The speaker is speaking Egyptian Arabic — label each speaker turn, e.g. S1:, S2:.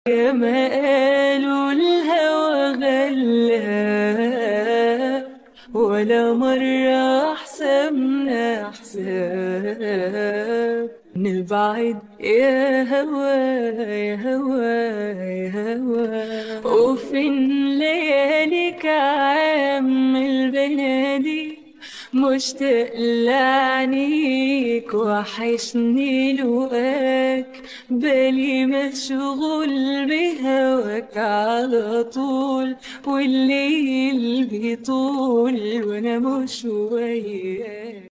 S1: يا ما قالوا الهوى غلا ولا مرة حسبنا حساب نبعد يا هوا يا هوا يا هوا وفين لياليك عامل بنادي مشتاق لعنيك وحشني لقاك بالي مشغول بهواك على طول والليل بيطول وانا مش وياك